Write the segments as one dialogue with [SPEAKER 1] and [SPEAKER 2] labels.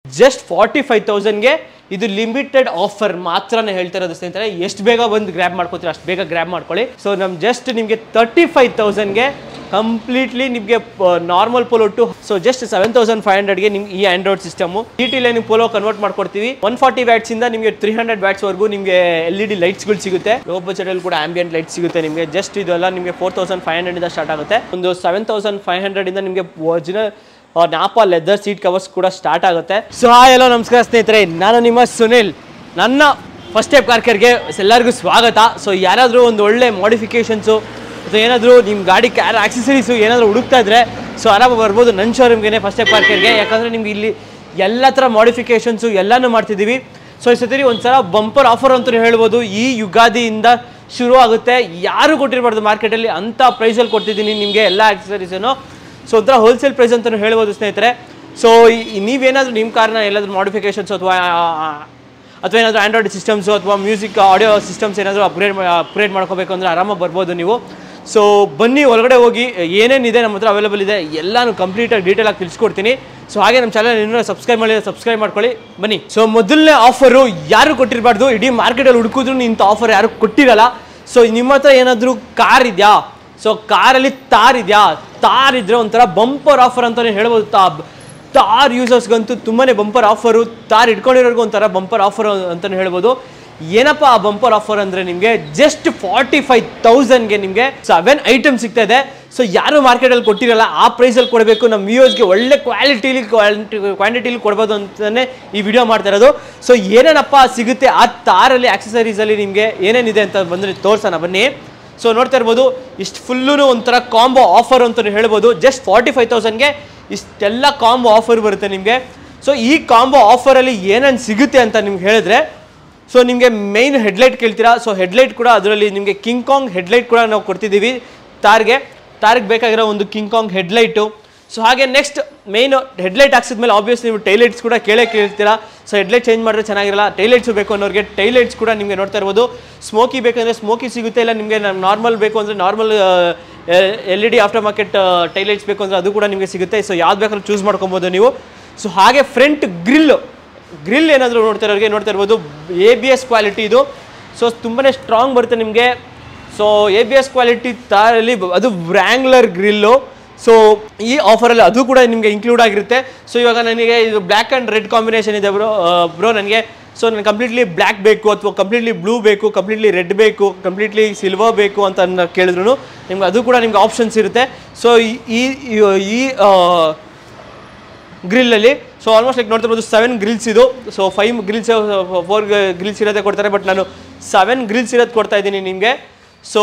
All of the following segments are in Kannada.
[SPEAKER 1] ಜಸ್ಟ್ ಫಾರ್ಟಿ ಫೈವ್ ತೌಸಂಡ್ಗೆ ಇದು ಲಿಮಿಟೆಡ್ ಆಫರ್ ಮಾತ್ರನೇ ಹೇಳ್ತಾ ಇರೋದು ಸ್ನೇಹಿತರೆ ಎಷ್ಟು ಬೇಗ ಬಂದು ಗ್ರ್ಯಾಬ್ ಮಾಡ್ಕೋತೀರ ಅಷ್ಟು ಬೇಗ ಗ್ರ್ಯಾಬ್ ಮಾಡ್ಕೊಳ್ಳಿ ಸೊ ನಮ್ ಜಸ್ಟ್ ನಿಮಗೆ ತರ್ಟಿ ಫೈವ್ ತೌಸಂಡ್ಗೆ ಕಂಪ್ಲೀಟ್ಲಿ ನಿಮಗೆ normal Polo to so just seven thousand five ಹಂಡ್ರೆಡ್ಗೆ ನಿಮ್ಗೆ ಈ ಆಂಡ್ರಾಯ್ಡ್ ಸಿಸ್ಟಮ್ ಟಿ ಟಿಲೇ ನೀವು ಪೋಲೋ ಕನ್ವರ್ಟ್ ಮಾಡ್ಕೊಡ್ತೀವಿ ಒನ್ ಫಾರ್ಟಿ ವ್ಯಾಟ್ಸ್ ಇಂದ ನಿಮಗೆ ತ್ರೀ ಹಂಡ್ರೆಡ್ ವ್ಯಾಟ್ಸ್ ವರೆಗೂ ನಿಮಗೆ ಎಲ್ ಇ ಡಿ ಲೈಟ್ಸ್ಗಳು ಸಿಗುತ್ತೆ ಲೋ ಬಜೆಟ್ ಅಲ್ಲಿ ಕೂಡ ಆಂಬಿಯಂಟ್ ಲೈಟ್ ಸಿಗುತ್ತೆ ನಿಮಗೆ ಜಸ್ಟ್ ಇದೆಲ್ಲ ನಿಮಗೆ ಫೋರ್ ತೌಸಂಡ್ ಫೈವ್ ಹಂಡ್ರೆಡ್ ಇಂದ ಸ್ಟಾರ್ಟ್ ಆಗುತ್ತೆ ಒಂದು ಸೆವೆನ್ ತೌಸಂಡ್ ಫೈವ್ ಹಂಡ್ರೆಡ್ ಇಂದ ನಿಮಗೆ original nappa leather seat covers ಕೂಡ ಸ್ಟಾರ್ಟ್ ಆಗುತ್ತೆ ಸೊ ಹಾಯ್ ಎಲ್ಲೋ ನಮಸ್ಕಾರ ಸ್ನೇಹಿತರೆ ನಾನು ನಿಮ್ಮ ಸುನಿಲ್ ನನ್ನ ಫಸ್ಟ್ ಟೈಪ್ ಕಾರ್ಕರ್ಗೆ ಎಲ್ಲರಿಗೂ ಸ್ವಾಗತ ಸೊ ಯಾರಾದರೂ ಒಂದು ಒಳ್ಳೆ ಮಾಡಿಫಿಕೇಶನ್ಸು ಅಥವಾ ಏನಾದರೂ ನಿಮ್ಮ ಗಾಡಿ ಕ್ಯಾರ್ ಆಕ್ಸೆಸರೀಸು ಏನಾದರೂ ಹುಡುಕ್ತಾ ಇದ್ರೆ ಸೊ ಆರಾಮಾಗಿ ಬರ್ಬೋದು ನನ್ನ ಶೋರೂಮ್ಗೆ ಫಸ್ಟ್ ಟೈಪ್ ಕಾರ್ಕರ್ಗೆ ಯಾಕಂದರೆ ನಿಮ್ಗೆ ಇಲ್ಲಿ ಎಲ್ಲ ಥರ ಮಾಡಿಫಿಕೇಶನ್ಸು ಎಲ್ಲನೂ ಮಾಡ್ತಿದ್ದೀವಿ ಸೊ ಈ ಸತಿ ಒಂದ್ಸಲ ಬಂಪರ್ ಆಫರ್ ಅಂತಲೂ ಹೇಳ್ಬೋದು ಈ ಯುಗಾದಿಯಿಂದ ಶುರು ಆಗುತ್ತೆ ಯಾರು ಕೊಟ್ಟಿರಬಾರ್ದು ಮಾರ್ಕೆಟಲ್ಲಿ ಅಂಥ ಪ್ರೈಸಲ್ಲಿ ಕೊಡ್ತಿದ್ದೀನಿ ನಿಮಗೆ ಎಲ್ಲ ಆಕ್ಸೆಸರೀಸನ್ನು ಸೊ ಒಂಥರ ಹೋಲ್ಸೇಲ್ ಪ್ರೈಸ್ ಅಂತಲೂ ಹೇಳ್ಬೋದು ಸ್ನೇಹಿತರೆ ಸೊ ನೀವೇನಾದರೂ ನಿಮ್ಮ ಕಾರ್ನ ಎಲ್ಲಾದರೂ ಮಾಡಿಫಿಕೇಶನ್ಸ್ ಅಥವಾ ಅಥವಾ ಏನಾದರೂ ಆಂಡ್ರಾಯ್ಡ್ ಸಿಸ್ಟಮ್ಸು ಅಥವಾ ಮ್ಯೂಸಿಕ್ ಆಡಿಯೋ ಸಿಸ್ಟಮ್ಸ್ ಏನಾದರೂ ಅಪ್ಗ್ರೇಡ್ ಅಪ್ಗ್ರೇಡ್ ಮಾಡ್ಕೋಬೇಕು ಅಂದರೆ ಆರಾಮಾಗಿ ಬರ್ಬೋದು ನೀವು ಸೊ ಬನ್ನಿ ಒಳಗಡೆ ಹೋಗಿ ಏನೇನಿದೆ ನಮ್ಮ ಹತ್ರ ಅವೈಲೇಬಲ್ ಇದೆ ಎಲ್ಲಾನು ಕಂಪ್ಲೀಟಾಗಿ ಡೀಟೇಲಾಗಿ ತಿಳಿಸ್ಕೊಡ್ತೀನಿ ಸೊ ಹಾಗೆ ನಮ್ಮ ಚಾನಲ್ ಇನ್ನೂ ಸಬ್ಸ್ಕ್ರೈಬ್ ಮಾಡಿ ಸಬ್ಸ್ಕ್ರೈಬ್ ಮಾಡ್ಕೊಳ್ಳಿ ಬನ್ನಿ ಸೊ ಮೊದಲನೇ ಆಫರು ಯಾರು ಕೊಟ್ಟಿರಬಾರ್ದು ಇಡೀ ಮಾರ್ಕೆಟಲ್ಲಿ ಹುಡುಕಿದ್ರು ಇಂಥ ಆಫರ್ ಯಾರು ಕೊಟ್ಟಿರಲ್ಲ ಸೊ ನಿಮ್ಮ ಹತ್ರ ಏನಾದರೂ ಕಾರ್ ಇದೆಯಾ ಸೊ ಕಾರಲ್ಲಿ ತಾರ್ ಇದೆಯಾ ತಾರ್ ಇದ್ರೆ ಒಂಥರ ಬಂಪರ್ ಆಫರ್ ಅಂತಲೇ ಹೇಳ್ಬೋದು ತಾ ತಾರ್ ಯೂಸರ್ಸ್ಗಂತೂ ತುಂಬಾನೇ ಬಂಪರ್ ಆಫರು ತಾರ್ ಇಟ್ಕೊಂಡಿರೋರ್ಗೂ ಒಂಥರ ಬಂಪರ್ ಆಫರ್ ಅಂತಲೇ ಹೇಳ್ಬೋದು ಏನಪ್ಪ ಆ ಬಂಪರ್ ಆಫರ್ ಅಂದರೆ ನಿಮಗೆ ಜಸ್ಟ್ ಫಾರ್ಟಿ ಫೈವ್ ತೌಸಂಡ್ಗೆ ನಿಮಗೆ ಸೆವೆನ್ ಐಟಮ್ ಸಿಗ್ತಾ ಇದೆ ಸೊ ಯಾರು ಮಾರ್ಕೆಟಲ್ಲಿ ಕೊಟ್ಟಿರಲ್ಲ ಆ ಪ್ರೈಸಲ್ಲಿ ಕೊಡಬೇಕು ನಮ್ಮ ವ್ಯೂವರ್ಸ್ಗೆ ಒಳ್ಳೆ ಕ್ವಾಲಿಟಿಲಿ ಕ್ವಾಲಿಟಿ ಕ್ವಾಂಟಿಟಿಲಿ ಕೊಡ್ಬೋದು ಅಂತಲೇ ಈ ವಿಡಿಯೋ ಮಾಡ್ತಾ ಇರೋದು ಸೊ ಏನೇನಪ್ಪ ಸಿಗುತ್ತೆ ಆ ತಾರಲ್ಲಿ ಆಕ್ಸೆಸರೀಸಲ್ಲಿ ನಿಮಗೆ ಏನೇನಿದೆ ಅಂತ ಬಂದರೆ ತೋರ್ಸೋಣ ಬನ್ನಿ ಸೊ ನೋಡ್ತಾ ಇರ್ಬೋದು ಇಷ್ಟು ಫುಲ್ಲು ಒಂಥರ ಕಾಂಬೋ ಆಫರ್ ಅಂತ ಹೇಳ್ಬೋದು ಜಸ್ಟ್ ಫಾರ್ಟಿ ಫೈವ್ ತೌಸಂಡ್ಗೆ ಇಷ್ಟೆಲ್ಲ ಕಾಂಬೋ ಆಫರ್ ಬರುತ್ತೆ ನಿಮಗೆ ಸೊ ಈ ಕಾಂಬೋ ಆಫರಲ್ಲಿ ಏನೇನು ಸಿಗುತ್ತೆ ಅಂತ ನಿಮ್ಗೆ ಹೇಳಿದ್ರೆ ಸೊ ನಿಮಗೆ ಮೈನ್ ಹೆಡ್ಲೈಟ್ ಕೇಳ್ತೀರಾ ಸೊ ಹೆಡ್ಲೈಟ್ ಕೂಡ ಅದರಲ್ಲಿ ನಿಮಗೆ ಕಿಂಗ್ ಕಾಂಗ್ ಹೆಡ್ಲೈಟ್ ಕೂಡ ನಾವು ಕೊಡ್ತಿದ್ದೀವಿ ತಾರ್ಗೆ ತಾರ್ಗೆ ಬೇಕಾಗಿರೋ ಒಂದು ಕಿಂಗ್ ಕಾಂಗ್ ಹೆಡ್ಲೈಟು ಸೊ ಹಾಗೆ ನೆಕ್ಸ್ಟ್ ಮೇನ್ ಹೆಡ್ಲೈಟ್ ಹಾಕ್ಸಿದ್ಮೇಲೆ ಆಬ್ವಿಯಸ್ ನೀವು ಟೈಲೈಟ್ಸ್ ಕೂಡ ಕೇಳೇ ಕೇಳ್ತೀರಾ ಸೊ ಹೆಡ್ಲೈಟ್ ಚೇಂಜ್ ಮಾಡಿದ್ರೆ ಚೆನ್ನಾಗಿರಲ್ಲ ಟೈಲೈಟ್ಸ್ ಬೇಕು ಅನ್ನೋರಿಗೆ ಟೈಲೈಟ್ಸ್ ಕೂಡ ನಿಮಗೆ ನೋಡ್ತಾ ಇರ್ಬೋದು ಸ್ಮೋಕಿ ಬೇಕಂದರೆ ಸ್ಮೋಕಿ ಸಿಗುತ್ತೆ ಇಲ್ಲ ನಿಮಗೆ ನಾರ್ಮಲ್ ಬೇಕು ಅಂದರೆ normal L E D after market taillights ಬೇಕು ಅಂದರೆ ಅದು ಕೂಡ ನಿಮಗೆ ಸಿಗುತ್ತೆ ಸೊ ಯಾವ್ದು ಬೇಕಾದ್ರೂ ಚೂಸ್ ಮಾಡ್ಕೊಬೋದು ನೀವು ಸೊ ಹಾಗೆ ಫ್ರಂಟ್ ಗ್ರಿಲ್ ಗ್ರಿಲ್ ಏನಾದರೂ ನೋಡ್ತಾ ಇರೋರಿಗೆ ನೋಡ್ತಾ ಇರ್ಬೋದು ಎ ಬಿ ಎಸ್ ಕ್ವಾಲಿಟಿ ಇದು ಸೊ ತುಂಬಾ ಸ್ಟ್ರಾಂಗ್ ಬರುತ್ತೆ ನಿಮಗೆ so A B S quality ತಾರಲ್ಲಿ ಅದು ವ್ರ್ಯಾಂಗ್ಲರ್ ಗ್ರಿಲ್ಲು ಸೊ ಈ ಆಫರಲ್ಲಿ ಅದು ಕೂಡ ನಿಮಗೆ ಇನ್ಕ್ಲೂಡ್ ಆಗಿರುತ್ತೆ ಸೊ ಇವಾಗ ನನಗೆ ಇದು ಬ್ಲ್ಯಾಕ್ ಆ್ಯಂಡ್ ರೆಡ್ ಕಾಂಬಿನೇಷನ್ ಇದೆ ಬ್ರೋ ಬ್ರೋ ನನಗೆ ಸೊ ನನಗೆ ಕಂಪ್ಲೀಟ್ಲಿ ಬ್ಲ್ಯಾಕ್ ಬೇಕು ಅಥವಾ ಕಂಪ್ಲೀಟ್ಲಿ ಬ್ಲೂ ಬೇಕು ಕಂಪ್ಲೀಟ್ಲಿ ರೆಡ್ ಬೇಕು ಕಂಪ್ಲೀಟ್ಲಿ ಸಿಲ್ವರ್ ಬೇಕು ಅಂತ ಅನ್ನ ಕೇಳಿದ್ರು ನಿಮ್ಗೆ ಅದು ಕೂಡ ನಿಮ್ಗೆ ಆಪ್ಷನ್ಸ್ ಇರುತ್ತೆ ಸೊ ಈ ಈ- ಈ ಗ್ರಿಲ್ಲಲ್ಲಿ ಸೊ ಆಲ್ಮೋಸ್ಟ್ ಲೈಕ್ ನೋಡ್ತಿರ್ಬೋದು ಸೆವೆನ್ ಗ್ರಿಲ್ಸ್ ಇದು so five grills four grills ಇರೋದೇ ಕೊಡ್ತಾರೆ ಬಟ್ ನಾನು ಸೆವೆನ್ ಗ್ರಿಲ್ಸ್ ಇರೋದು ಕೊಡ್ತಾ ಇದ್ದೀನಿ ನಿಮಗೆ ಸೊ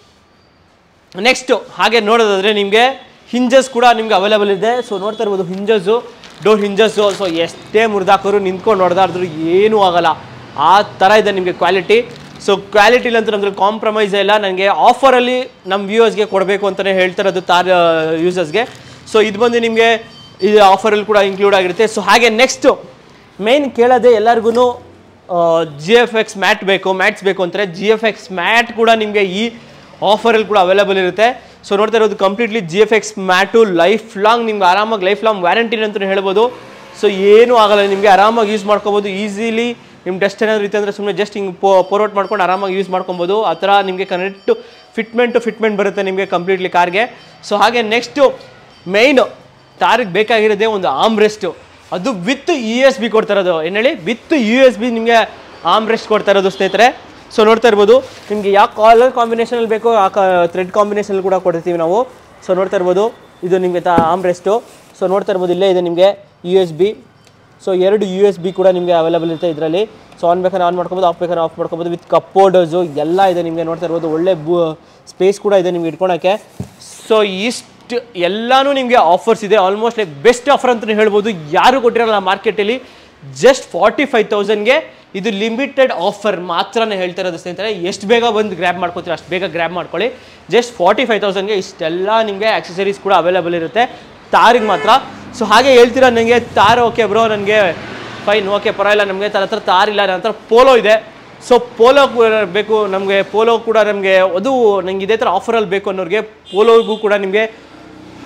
[SPEAKER 1] ನೆಕ್ಸ್ಟು ಹಾಗೆ ನೋಡೋದಾದರೆ ನಿಮಗೆ ಹಿಂಜಸ್ ಕೂಡ ನಿಮ್ಗೆ ಅವೈಲೇಬಲ್ ಇದೆ ಸೊ ನೋಡ್ತಾ ಇರ್ಬೋದು ಹಿಂಜಸ್ಸು ಡೋರ್ ಹಿಂಜಸ್ಸು ಸೊ ಎಷ್ಟೇ ಮುರಿದಾಕೋರು ನಿಂತ್ಕೊಂಡು ನೋಡ್ದಾಡ್ರು ಏನೂ ಆಗಲ್ಲ ಆ ಥರ ಇದೆ ನಿಮಗೆ ಕ್ವಾಲಿಟಿ ಸೊ ಕ್ವಾಲಿಟಿಲಂತೂ ನಮ್ಗೆ ಕಾಂಪ್ರಮೈಸ್ ಇಲ್ಲ ನನಗೆ ಆಫರಲ್ಲಿ ನಮ್ಮ ವ್ಯೂವರ್ಸ್ಗೆ ಕೊಡಬೇಕು ಅಂತಲೇ ಹೇಳ್ತಿರೋದು ತಾರ್ ಯೂಸರ್ಸ್ಗೆ ಸೊ ಇದು ಬಂದು ನಿಮಗೆ ಇದು ಆಫರಲ್ಲಿ ಕೂಡ ಇನ್ಕ್ಲೂಡ್ ಆಗಿರುತ್ತೆ ಸೊ ಹಾಗೆ ನೆಕ್ಸ್ಟು ಮೇನ್ ಕೇಳೋದೆ ಎಲ್ಲರಿಗೂ ಜಿ ಎಫ್ ಎಕ್ಸ್ ಮ್ಯಾಟ್ ಬೇಕು ಮ್ಯಾಟ್ಸ್ ಬೇಕು ಅಂತಾರೆ ಜಿ ಎಫ್ ಎಕ್ಸ್ ಮ್ಯಾಟ್ ಕೂಡ ನಿಮಗೆ ಈ ಆಫರಲ್ಲಿ ಕೂಡ ಅವೈಲೇಬಲ್ ಇರುತ್ತೆ ಸೊ ನೋಡ್ತಾ ಇರೋದು completely G F X mat life long ನಿಮ್ಗೆ ಆರಾಮಾಗಿ ಲೈಫ್ ಲಾಂಗ್ ವ್ಯಾರಂಟಿನ ಅಂತ ಹೇಳ್ಬೋದು ಸೊ ಏನೂ ಆಗಲ್ಲ ನಿಮಗೆ ಆರಾಮಾಗಿ ಯೂಸ್ ಮಾಡ್ಕೋಬೋದು ಈಸಿಲಿ ನಿಮ್ಮ ಡಸ್ಟ್ ಏನಾದರೂ ಇತ್ತು ಅಂದರೆ ಸುಮ್ಮನೆ ಜಸ್ಟ್ ಹಿಂಗೆ ಪೋ ಪೋರ್ಔಟ್ ಮಾಡ್ಕೊಂಡು ಆರಾಮಾಗಿ ಯೂಸ್ ಮಾಡ್ಕೊಬೋದು ಆ ಥರ ನಿಮಗೆ ಕನೆಕ್ಟ್ ಫಿಟ್ಮೆಂಟು ಫಿಟ್ಮೆಂಟ್ ಬರುತ್ತೆ ನಿಮಗೆ ಕಂಪ್ಲೀಟ್ಲಿ ಕಾರ್ಗೆ ಸೊ ಹಾಗೆ ನೆಕ್ಸ್ಟು ಮೈನು ತಾರಿಗೆ ಬೇಕಾಗಿರೋದೇ ಒಂದು ಆಮ್ ರೆಸ್ಟು ಅದು ವಿತ್ ಯು ಎಸ್ ಬಿ ಕೊಡ್ತಾ ಇರೋದು ಏನು ಹೇಳಿ ವಿತ್ ಯು ಎಸ್ ಬಿ ನಿಮಗೆ ಆಮ್ ರೆಸ್ಟ್ ಕೊಡ್ತಾ ಇರೋದು ಸ್ನೇಹಿತರೆ ಸೊ ನೋಡ್ತಾ ಇರ್ಬೋದು ನಿಮಗೆ ಯಾವ ಕಾಲರ್ ಕಾಂಬಿನೇಷನಲ್ಲಿ ಬೇಕೋ ಆ ಥ್ರೆಡ್ ಕಾಂಬಿನೇಷನಲ್ಲಿ ಕೂಡ ಕೊಡ್ತೀವಿ ನಾವು ಸೊ ನೋಡ್ತಾ ಇರ್ಬೋದು ಇದು ನಿಮಗೆ ತ ಆಮ್ ರೆಸ್ಟು ಸೊ ನೋಡ್ತಾ ಇರ್ಬೋದು ಇಲ್ಲೇ ಇದೆ ನಿಮಗೆ ಯು ಎಸ್ ಬಿ ಸೊ ಎರಡು ಯು ಎಸ್ ಬಿ ಕೂಡ ನಿಮಗೆ ಅವೈಲೇಬಲ್ ಇರುತ್ತೆ ಇದರಲ್ಲಿ ಸೊ ಆನ್ ಬೇಕಾದ್ರೆ ಆನ್ ಮಾಡ್ಕೊಬೋದು ಆಫ್ ಬೇಕಾದ್ರೆ ಆಫ್ ಮಾಡ್ಕೊಬೋದು ವಿತ್ ಕಪ್ಪೋರ್ಡರ್ಸು ಎಲ್ಲ ಇದೆ ನಿಮಗೆ ನೋಡ್ತಾ ಇರ್ಬೋದು ಒಳ್ಳೆ ಬೂ ಸ್ಪೇಸ್ ಕೂಡ ಇದೆ ನಿಮ್ಗೆ ಇಟ್ಕೊಳಕ್ಕೆ ಸೊ ಇಷ್ಟು ಎಲ್ಲಾನು ನಿಮಗೆ ಆಫರ್ಸ್ ಇದೆ ಆಲ್ಮೋಸ್ಟ್ ಲೈಕ್ ಬೆಸ್ಟ್ ಆಫರ್ ಅಂತಲೇ ಹೇಳ್ಬೋದು ಯಾರು ಕೊಟ್ಟಿರಲ್ಲ ಮಾರ್ಕೆಟಲ್ಲಿ ಜಸ್ಟ್ ಫಾರ್ಟಿ ಫೈವ್ ತೌಸಂಡ್ಗೆ ಇದು ಲಿಮಿಟೆಡ್ ಆಫರ್ ಮಾತ್ರನೇ ಹೇಳ್ತಾ ಇರೋದು ಸ್ನೇಹಿತರೆ ಎಷ್ಟು ಬೇಗ ಬಂದು ಗ್ರ್ಯಾಬ್ ಮಾಡ್ಕೋತೀರ ಅಷ್ಟು ಬೇಗ ಗ್ರ್ಯಾಬ್ ಮಾಡ್ಕೊಳ್ಳಿ ಜಸ್ಟ್ ಫಾರ್ಟಿ ಫೈವ್ ತೌಸಂಡ್ಗೆ ಇಷ್ಟೆಲ್ಲ ನಿಮಗೆ ಆಕ್ಸೆಸರೀಸ್ ಕೂಡ ಅವೈಲೇಬಲ್ ಇರುತ್ತೆ ತಾರಿಗೆ ಮಾತ್ರ ಸೊ ಹಾಗೆ ಹೇಳ್ತೀರಾ ನನಗೆ ತಾರ್ ಓಕೆ ಬ್ರೋ ನನಗೆ ಫೈನ್ ಓಕೆ ಪರವಾಗಿಲ್ಲ ನಮಗೆ ತನ್ನ ಹತ್ರ ತಾರ್ ಇಲ್ಲ ನನ್ನ ಹತ್ರ ಪೋಲೋ ಇದೆ ಸೊ ಪೋಲೋ ಬೇಕು ನಮಗೆ ಪೋಲೋ ಕೂಡ ನಮಗೆ ಅದು ನಂಗೆ ಇದೇ ಥರ ಆಫರಲ್ಲಿ ಬೇಕು ಅನ್ನೋರಿಗೆ ಪೋಲೋಗೂ ಕೂಡ ನಿಮಗೆ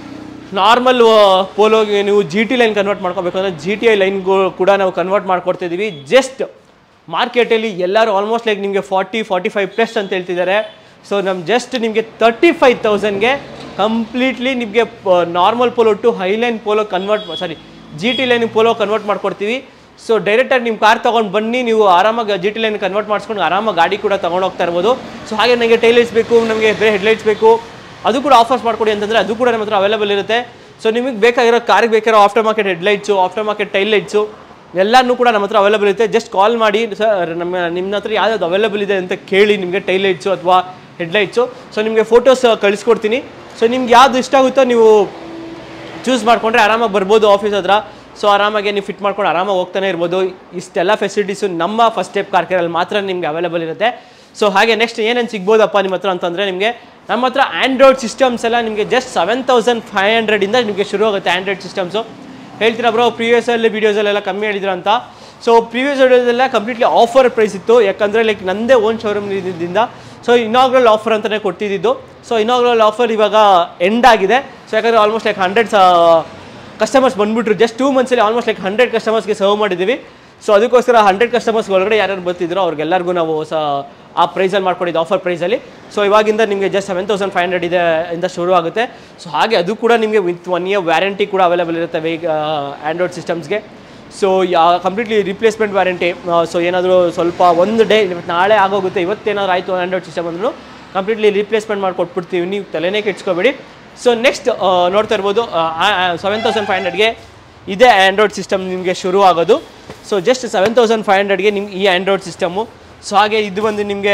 [SPEAKER 1] ನಾರ್ಮಲ್ ಪೋಲೋಗೆ ನೀವು ಜಿ ಟಿ ಲೈನ್ ಕನ್ವರ್ಟ್ ಮಾಡ್ಕೋಬೇಕು ಅಂದರೆ ಜಿ ಟಿ ಐ ಲೈನ್ಗೂ ಕೂಡ ನಾವು ಕನ್ವರ್ಟ್ ಮಾಡ್ಕೊಡ್ತಿದ್ದೀವಿ ಜಸ್ಟ್ ಮಾರ್ಕೆಟಲ್ಲಿ ಎಲ್ಲರೂ ಆಲ್ಮೋಸ್ಟ್ ಲೈಕ್ ನಿಮಗೆ ಫಾರ್ಟಿ ಫಾರ್ಟಿ ಫೈವ್ ಪ್ಲಸ್ ಅಂತ ಹೇಳ್ತಿದ್ದಾರೆ ಸೊ ನಮ್ಮ ಜಸ್ಟ್ ನಿಮಗೆ ತರ್ಟಿ ಫೈವ್ ತೌಸಂಡ್ಗೆ ಕಂಪ್ಲೀಟ್ಲಿ ನಿಮಗೆ normal Polo to highline Polo convert sorry G T line Polo convert ಮಾಡ್ಕೊಡ್ತೀವಿ ಸೊ ಡೈರೆಕ್ಟಾಗಿ ನಿಮ್ಮ ಕಾರ್ ತೊಗೊಂಡು ಬನ್ನಿ ನೀವು ಆರಾಮಾಗಿ ಜಿ ಟಿ ಲೈನ್ ಕನ್ವರ್ಟ್ ಮಾಡಿಸ್ಕೊಂಡು ಆರಾಮಾಗಿ ಗಾಡಿ ಕೂಡ ತೊಗೊಂಡು ಹೋಗ್ತಾ ಇರ್ಬೋದು ಸೊ ಹಾಗೆ ನನಗೆ ಟೈಲೈಟ್ಸ್ ಬೇಕು ನಮಗೆ ಬೇರೆ ಹೆಡ್ಲೈಟ್ಸ್ ಬೇಕು ಅದು ಕೂಡ ಆಫರ್ಸ್ ಮಾಡ್ಕೊಡಿ ಅಂತಂದರೆ ಅದು ಕೂಡ ನಮ್ಮ ಹತ್ರ ಅವೈಲೇಬಲ್ ಇರುತ್ತೆ ಸೊ ನಿಮಗೆ ಬೇಕಾಗಿರೋ ಕಾರ್ಗೆ ಬೇಕಾಗಿರೋ after market headlights after market tail lights ಎಲ್ಲನೂ ಕೂಡ ನಮ್ಮ ಹತ್ರ ಅವೈಲೇಬಲ್ ಇರುತ್ತೆ ಜಸ್ಟ್ ಕಾಲ್ ಮಾಡಿ ಸರ್ ನಮ್ಮ ನಿಮ್ಮ ಹತ್ರ ಯಾವ್ದು ಅವೈಲೇಬಲ್ ಇದೆ ಅಂತ ಕೇಳಿ ನಿಮಗೆ ಟೈಲ್ ಲೈಟ್ಸು ಅಥವಾ ಹೆಡ್ಲೈಟ್ಸು ಸೊ ನಿಮಗೆ ಫೋಟೋಸ್ ಕಳಿಸ್ಕೊಡ್ತೀನಿ ಸೊ ನಿಮ್ಗೆ ಯಾವ್ದು ಇಷ್ಟ ಆಗುತ್ತೋ ನೀವು ಚೂಸ್ ಮಾಡಿಕೊಂಡ್ರೆ ಆರಾಮಾಗಿ ಬರ್ಬೋದು ಆಫೀಸ್ ಹತ್ರ ಸೊ ಆರಾಮಾಗಿ ನೀವು ಫಿಟ್ ಮಾಡ್ಕೊಂಡು ಆರಾಮಾಗಿ ಹೋಗ್ತಾನೆ ಇರ್ಬೋದು ಇಷ್ಟೆಲ್ಲ ಫೆಸಿಲಿಟೀಸು ನಮ್ಮ ಫಸ್ಟ್ ಸ್ಟೆಪ್ ಕಾರ್ಕರಲ್ಲಿ ಮಾತ್ರ ನಿಮಗೆ ಅವೈಲೇಬಲ್ ಇರುತ್ತೆ ಸೊ ಹಾಗೆ ನೆಕ್ಸ್ಟ್ ಏನೇನು ಸಿಗ್ಬೋದಪ್ಪ ನಿಮ್ಮ ಹತ್ರ ಅಂತಂದರೆ ನಿಮಗೆ ನಮ್ಮ ಹತ್ರ ಆ್ಯಂಡ್ರಾಯ್ಡ್ ಸಿಸ್ಟಮ್ಸ್ ಎಲ್ಲ ನಿಮಗೆ ಜಸ್ಟ್ ಸೆವೆನ್ ತೌಸಂಡ್ ಫೈವ್ ಹಂಡ್ರೆಡಿಂದ ನಿಮಗೆ ಶುರು ಆಗುತ್ತೆ ಆ್ಯಂಡ್ರಾಯ್ಡ್ ಸಿಸ್ಟಮ್ಸು ಹೇಳ್ತೀರಾ ಬ್ರೋ ಪ್ರೀವಿಯಸಲ್ಲಿ ವೀಡಿಯೋಸಲ್ಲೆಲ್ಲ ಕಮ್ಮಿ ಹೇಳಿದ್ರು ಅಂತ ಸೊ ಪ್ರೀವಿಯಸ್ ವಿಡಿಯೋದೆಲ್ಲ ಕಂಪ್ಲೀಟ್ಲಿ ಆಫರ್ ಪ್ರೈಸ್ ಇತ್ತು ಯಾಕಂದರೆ ಲೈಕ್ ನಂದೇ ಓನ್ ಶೋರೂಮ್ ಇದ್ದಿದ್ದರಿಂದ ಸೊ ಇನಾಗ್ರಲ್ ಆಫರ್ ಅಂತಲೇ ಕೊಡ್ತಿದ್ದು ಸೊ ಇನಾಗ್ರಲ್ ಆಫರ್ ಇವಾಗ ಎಂಡ್ ಆಗಿದೆ ಸೊ ಯಾಕಂದರೆ ಆಲ್ಮೋಸ್ಟ್ ಲೈಕ್ ಹಂಡ್ರೆಡ್ ಕಸ್ಟಮರ್ಸ್ ಬಂದ್ಬಿಟ್ರು ಜಸ್ಟ್ ಟೂ ಮಂತ್ಸಲ್ಲಿ ಆಲ್ಮೋಸ್ಟ್ ಲೈಕ್ ಹಂಡ್ರೆಡ್ ಕಸ್ಟಮರ್ಸ್ಗೆ ಸರ್ವ್ ಮಾಡಿದ್ದೀವಿ ಸೊ ಅದಕ್ಕೋಸ್ಕರ ಹಂಡ್ರೆಡ್ ಕಸ್ಟಮರ್ಸ್ ಒಳಗಡೆ ಯಾರ್ಯಾರು ಬರ್ತಿದ್ರು ಅವ್ರಿಗೆಲ್ಲರಿಗೂ ನಾವು ಹೊಸ ಆ ಪ್ರೈಸಲ್ಲಿ ಮಾಡ್ಕೊಂಡಿದ್ದು ಆಫರ್ ಪ್ರೈಸಲ್ಲಿ ಸೊ ಇವಾಗಿಂದ ನಿಮಗೆ just seven thousand five hundred ಇದೆ ಇಂದ ಶುರು ಆಗುತ್ತೆ ಸೊ ಹಾಗೆ ಅದು ಕೂಡ ನಿಮಗೆ ವಿತ್ ಒನ್ ಇಯರ್ ವ್ಯಾರಂಟಿ ಕೂಡ ಅವೈಲೇಬಲ್ ಇರುತ್ತೆ ವೇಗ ಆ್ಯಂಡ್ರಾಯ್ಡ್ ಸಿಸ್ಟಮ್ಸ್ಗೆ so yeah completely replacement warranty so ಏನಾದರೂ ಸ್ವಲ್ಪ ಒಂದು ಡೇ ನಾಳೆ ಆಗೋಗುತ್ತೆ ಇವತ್ತೇನಾದ್ರು ಆಯಿತು ಆ್ಯಂಡ್ರಾಯ್ಡ್ ಸಿಸ್ಟಮ್ ಅಂದ್ರೂ ಕಂಪ್ಲೀಟ್ಲಿ ರಿಪ್ಲೇಸ್ಮೆಂಟ್ ಮಾಡಿಕೊಟ್ಬಿಡ್ತೀವಿ ನೀವು ತಲೆನೇ ಕೆಡ್ಸ್ಕೊಬೇಡಿ ಸೊ ನೆಕ್ಸ್ಟ್ ನೋಡ್ತಾ ಇರ್ಬೋದು ಸೆವೆನ್ ತೌಸಂಡ್ ಫೈವ್ ಹಂಡ್ರೆಡ್ಗೆ ಇದೇ ಆ್ಯಂಡ್ರಾಯ್ಡ್ ಸಿಸ್ಟಮ್ ನಿಮಗೆ ಶುರು ಆಗೋದು so just seven thousand five ಹಂಡ್ರೆಡ್ಗೆ ನಿಮ್ಗೆ ಈ ಆ್ಯಂಡ್ರಾಯ್ಡ್ ಸಿಸ್ಟಮು ಸೊ ಹಾಗೆ ಇದು ಬಂದು ನಿಮಗೆ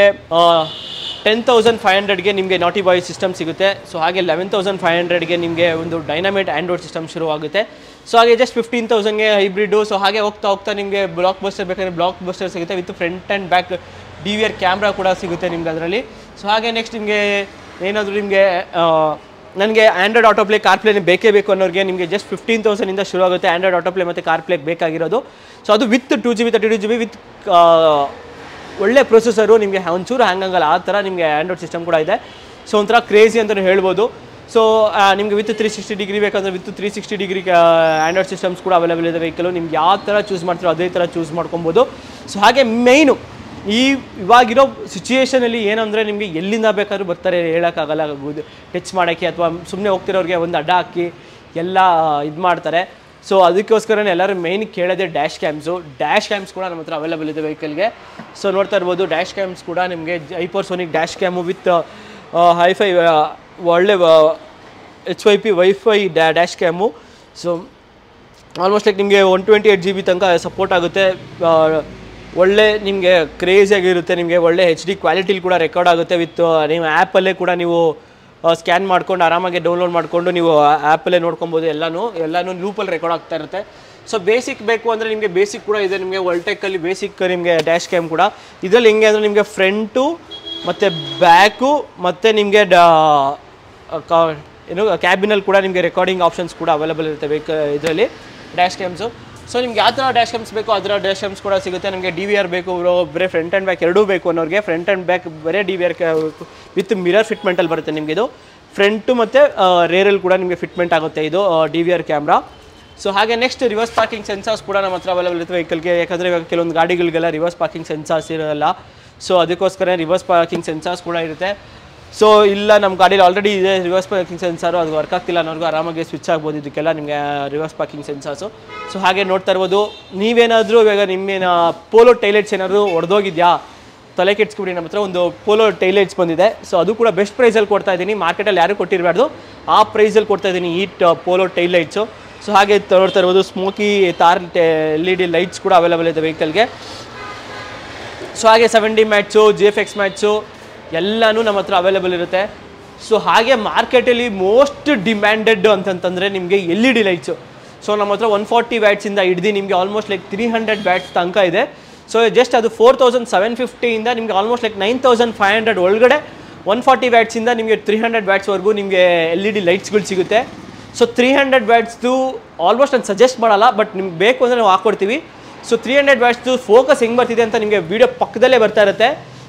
[SPEAKER 1] ಟೆನ್ ತೌಸಂಡ್ ಫೈವ್ ಹಂಡ್ರೆಡ್ಗೆ ನಿಮಗೆ ನಾಟಿ ಬಾಯ್ ಸಿಸ್ಟಮ್ ಸಿಗುತ್ತೆ ಸೊ ಹಾಗೆ ಲೆವೆನ್ ತೌಸಂಡ್ ಫೈವ್ ಹಂಡ್ರೆಡ್ಗೆ ನಿಮಗೆ ಒಂದು ಡೈನಮೇಟ್ ಆ್ಯಂಡ್ರಾಯ್ಡ್ ಸಿಸ್ಟಮ್ ಶುರು ಆಗುತ್ತೆ ಸೊ ಹಾಗೆ ಜಸ್ಟ್ ಫಿಫ್ಟೀನ್ ತೌಸಂಡ್ಗೆ ಹೈಬ್ರಿಡು ಸೊ ಹಾಗೆ ಹೋಗ್ತಾ ಹೋಗ್ತಾ ನಿಮಗೆ ಬ್ಲಾಕ್ ಬಸ್ಟರ್ ಬೇಕಾದ್ರೆ ಬ್ಲಾಕ್ ಬಸ್ಟರ್ ಸಿಗುತ್ತೆ with front and back D V R camera ಕೂಡ ಸಿಗುತ್ತೆ ನಿಮ್ಗೆ ಅದರಲ್ಲಿ ಸೊ ಹಾಗೆ ನೆಕ್ಸ್ಟ್ ನಿಮಗೆ ಏನಾದರೂ ನಿಮಗೆ ನನಗೆ Android auto play car play ಬೇಕೇ ಬೇಕು ಅನ್ನೋರಿಗೆ ನಿಮಗೆ ಜಸ್ಟ್ ಫಿಫ್ಟೀನ್ ತೌಸಂಡಿಂದ ಶುರು ಆಗುತ್ತೆ ಆ್ಯಂಡ್ರಾಯ್ಡ್ ಆಟೋ ಪ್ಲೇ ಮತ್ತು ಕಾರ್ ಪ್ಲೇ ಬೇಕಾಗಿರೋದು ಸೊ ಅದು with two G B thirty two G B with ಒಳ್ಳೆ ಪ್ರೊಸೆಸರು ನಿಮಗೆ ಒಂಚೂರು ಹ್ಯಾಂಗ್ ಆಗಲ್ಲ ಆ ಥರ ನಿಮಗೆ ಆ್ಯಂಡ್ರಾಯ್ಡ್ ಸಿಸ್ಟಮ್ ಕೂಡ ಇದೆ ಸೊ ಒಂಥರ ಕ್ರೇಜಿ ಅಂತಲೇ ಹೇಳ್ಬೋದು ಸೊ ನಿಮಗೆ ವಿತ್ ತ್ರೀ ಸಿಕ್ಸ್ಟಿ ಡಿಗ್ರಿ ಬೇಕಂದ್ರೆ with three sixty degree Android systems ಕೂಡ ಅವೈಲೇಬಲ್ ಇದೆ ವೆಹಿಕಲು ನಿಮ್ಗೆ ಯಾವ ಥರ ಚೂಸ್ ಮಾಡ್ತೀರೋ ಅದೇ ಥರ ಚೂಸ್ ಮಾಡ್ಕೊಬೋದು ಸೊ ಹಾಗೆ ಮೈನು ಈ ಇವಾಗಿರೋ ಸಿಚುಯೇಷನಲ್ಲಿ ಏನಂದರೆ ನಿಮಗೆ ಎಲ್ಲಿಂದ ಬೇಕಾದ್ರೂ ಬರ್ತಾರೆ ಹೇಳೋಕ್ಕಾಗಲ್ಲ ಟಚ್ ಮಾಡೋಕ್ಕೆ ಅಥವಾ ಸುಮ್ಮನೆ ಹೋಗ್ತಿರೋರಿಗೆ ಒಂದು ಅಡ್ಡ ಹಾಕಿ ಎಲ್ಲ ಇದು ಮಾಡ್ತಾರೆ ಸೊ ಅದಕ್ಕೋಸ್ಕರನೇ ಎಲ್ಲರೂ ಮೇಯ್ನ್ ಕೇಳೋದೇ ಡ್ಯಾಶ್ ಕ್ಯಾಮ್ಸು ಡ್ಯಾಶ್ ಕ್ಯಾಮ್ಸ್ ಕೂಡ ನಮ್ಮ ಹತ್ರ ಅವೈಲೇಬಲ್ ಇದೆ ವೆಹಿಕಲ್ಗೆ ಸೊ ನೋಡ್ತಾ ಇರ್ಬೋದು ಡ್ಯಾಶ್ ಕ್ಯಾಮ್ಸ್ ಕೂಡ ನಿಮಗೆ ಐಪೋರ್ sonic dash cam with hi-fi ಒಳ್ಳೆ ಎಚ್ ವೈ ಪಿ ವೈಫೈ ಡ್ಯಾ dash cam so almost like ನಿಮಗೆ one twenty eight G B ತನಕ ಸಪೋರ್ಟ್ ಆಗುತ್ತೆ ಆ, ಒಳ್ಳೆ ನಿಮಗೆ ಕ್ರೇಜಿಯಾಗಿರುತ್ತೆ ನಿಮಗೆ ಒಳ್ಳೆ ಎಚ್ ಡಿ ಕ್ವಾಲಿಟಿಲಿ ಕೂಡ ರೆಕಾರ್ಡ್ ಆಗುತ್ತೆ ವಿತ್ ನೀವು ಆ್ಯಪಲ್ಲೇ ಕೂಡ ನೀವು ಸ್ಕ್ಯಾನ್ ಮಾಡ್ಕೊಂಡು ಆರಾಮಾಗಿ ಡೌನ್ಲೋಡ್ ಮಾಡಿಕೊಂಡು ನೀವು ಆ್ಯಪಲ್ಲೇ ನೋಡ್ಕೊಬೋದು ಎಲ್ಲನೂ ಎಲ್ಲನೂ ಲೂಪಲ್ಲಿ ರೆಕಾರ್ಡ್ ಆಗ್ತಾ ಇರುತ್ತೆ ಸೊ ಬೇಸಿಕ್ ಬೇಕು ಅಂದರೆ ನಿಮಗೆ ಬೇಸಿಕ್ ಕೂಡ ಇದೆ ನಿಮಗೆ ವರ್ಲ್ಟೆಕ್ಕಲ್ಲಿ ಬೇಸಿಕ್ ನಿಮಗೆ ಡ್ಯಾಶ್ ಕ್ಯಾಮ್ ಕೂಡ ಇದರಲ್ಲಿ ಹೆಂಗೆ ಅಂದರೆ ನಿಮಗೆ ಫ್ರಂಟು ಮತ್ತು ಬ್ಯಾಕು ಮತ್ತು ನಿಮಗೆ ಡಾ ಏನು ಕ್ಯಾಬಿನಲ್ಲಿ ಕೂಡ ನಿಮಗೆ ರೆಕಾರ್ಡಿಂಗ್ ಆಪ್ಷನ್ಸ್ ಕೂಡ ಅವೈಲೇಬಲ್ ಇರುತ್ತೆ ಬೇಕು ಇದರಲ್ಲಿ ಡ್ಯಾಶ್ ಕ್ಯಾಮ್ಸು ಸೊ ನಿಮ್ಗೆ ಯಾವ ಥರ ಡ್ಯಾಶ್ ಕ್ಯಾಮ್ಸ್ ಬೇಕು ಅದರ ಡ್ಯಾಶ್ ಕ್ಯಾಮ್ಸ್ ಕೂಡ ಸಿಗುತ್ತೆ ನಿಮಗೆ ಡಿ ವಿ ಆರ್ ಬೇಕು ಬ್ರೋ ಬರೀ ಫ್ರಂಟ್ ಆ್ಯಂಡ್ ಬ್ಯಾಕ್ ಎರಡೂ ಬೇಕು ಅನ್ನೋರಿಗೆ ಫ್ರಂಟ್ ಆ್ಯಂಡ್ ಬ್ಯಾಕ್ ಬರೀ D V R with mirror ಫಿಟ್ಮೆಂಟಲ್ಲಿ ಬರುತ್ತೆ ನಿಮಗೆ ಇದು ಫ್ರಂಟು ಮತ್ತು ರೇರಲ್ಲಿ ಕೂಡ ನಿಮಗೆ ಫಿಟ್ಮೆಂಟ್ ಆಗುತ್ತೆ ಇದು D V R camera so ಹಾಗೆ ನೆಕ್ಸ್ಟ್ ರಿವರ್ಸ್ ಪಾರ್ಕಿಂಗ್ ಸೆನ್ಸಾರ್ಸ್ ಕೂಡ ನಮ್ಮ ಹತ್ರ ಅವೈಲೇಬಲ್ ಇರುತ್ತೆ ವೆಹಿಕಲ್ಗೆ ಯಾಕಂದರೆ ಇವಾಗ ಕೆಲವೊಂದು ಗಾಡಿಗಳಿಗೆಲ್ಲ ರಿವರ್ಸ್ ಪಾರ್ಕಿಂಗ್ ಸೆನ್ಸಾರ್ಸ್ ಇರೋಲ್ಲ ಸೊ ಅದಕ್ಕೋಸ್ಕರ ರಿವರ್ಸ್ ಪಾರ್ಕಿಂಗ್ ಸೆನ್ಸಾರ್ಸ್ ಕೂಡ ಇರುತ್ತೆ ಸೊ ಇಲ್ಲ ನಮ್ಮ ಗಾಡೀಲಿ ಆಲ್ರೆಡಿ ಇದೆ ರಿವರ್ಸ್ ಪಾರ್ಕಿಂಗ್ ಸೆನ್ಸಾರು ಅದು ವರ್ಕ್ ಆಗ್ತಿಲ್ಲ ಅನ್ನೋರ್ಗು ಆರಾಮಾಗಿ ಸ್ವಿಚ್ ಆಗ್ಬೋದು ಇದಕ್ಕೆಲ್ಲ ನಿಮಗೆ ರಿವರ್ಸ್ ಪಾರ್ಕಿಂಗ್ ಸೆನ್ಸಾರ್ಸು ಸೊ ಹಾಗೆ ನೋಡ್ತಾ ಇರ್ಬೋದು ನೀವೇನಾದರೂ ಇವಾಗ ನಿಮ್ಮೇನ ಪೋಲೋ ಟೈಲೆಟ್ಸ್ ಏನಾದರೂ ಒಡೆದೋಗಿದ್ಯಾ ತಲೆ ಕೆಡ್ಸ್ಕೊಬಿಡಿ ನಮ್ಮ ಹತ್ರ ಒಂದು ಪೋಲೋ ಟೈಲೈಟ್ಸ್ ಬಂದಿದೆ ಸೊ ಅದು ಕೂಡ ಬೆಸ್ಟ್ ಪ್ರೈಸಲ್ಲಿ ಕೊಡ್ತಾ ಇದ್ದೀನಿ ಮಾರ್ಕೆಟಲ್ಲಿ ಯಾರು ಕೊಟ್ಟಿರಬಾರ್ದು ಆ ಪ್ರೈಸಲ್ಲಿ ಕೊಡ್ತಾ ಇದ್ದೀನಿ ಈ ಪೋಲೋ ಟೈಲೈಟ್ಸು ಸೊ ಹಾಗೆ ತ- ನೋಡ್ತಾ ಇರ್ಬೋದು smoky Thar L E D lights ಕೂಡ ಅವೈಲೇಬಲ್ ಇದೆ ವೆಹಿಕಲ್ಗೆ ಸೊ ಹಾಗೆ seven D mats G F X mats ಎಲ್ಲನೂ ನಮ್ಮ ಹತ್ರ ಅವೈಲೇಬಲ್ ಇರುತ್ತೆ ಸೊ ಹಾಗೆ ಮಾರ್ಕೆಟಲ್ಲಿ ಮೋಸ್ಟ್ ಡಿಮ್ಯಾಂಡೆಡ್ ಅಂತಂತಂದರೆ ನಿಮಗೆ L E D lights so ನಮ್ಮ ಹತ್ರ ಒನ್ ಫಾರ್ಟಿ ವ್ಯಾಟ್ಸಿಂದ ಹಿಡ್ದು ನಿಮಗೆ almost like three hundred watts ತನಕ ಇದೆ ಸೊ ಜಸ್ಟ್ ಅದು ಫೋರ್ ತೌಸಂಡ್ ಸೆವೆನ್ ಫಿಫ್ಟಿಯಿಂದ ನಿಮಗೆ almost like nine thousand five hundred ಒಳಗಡೆ ಒನ್ ಫಾರ್ಟಿ ವ್ಯಾಟ್ಸಿಂದ ನಿಮಗೆ ತ್ರೀ ಹಂಡ್ರೆಡ್ ವ್ಯಾಟ್ಸ್ವರೆಗೂ ನಿಮಗೆ ಎಲ್ ಇ ಡಿ ಲೈಟ್ಸ್ಗಳು ಸಿಗುತ್ತೆ ಸೊ ತ್ರೀ ಹಂಡ್ರೆಡ್ ವ್ಯಾಟ್ಸ್ದು ಆಲ್ಮೋಸ್ಟ್ ನಾನು ಸಜೆಸ್ಟ್ ಮಾಡಲ್ಲ ಬಟ್ ನಿಮ್ಗೆ ಬೇಕು ಅಂದರೆ ನಾವು ಹಾಕ್ಕೊಡ್ತೀವಿ ಸೊ ತ್ರೀ ಹಂಡ್ರೆಡ್ ವ್ಯಾಟ್ಸ್ದು ಫೋಕಸ್ ಹೆಂಗೆ ಬರ್ತಿದೆ ಅಂತ ನಿಮಗೆ ವೀಡಿಯೋ ಪಕ್ಕದಲ್ಲೇ ಬರ್ತಾ ಇರುತ್ತೆ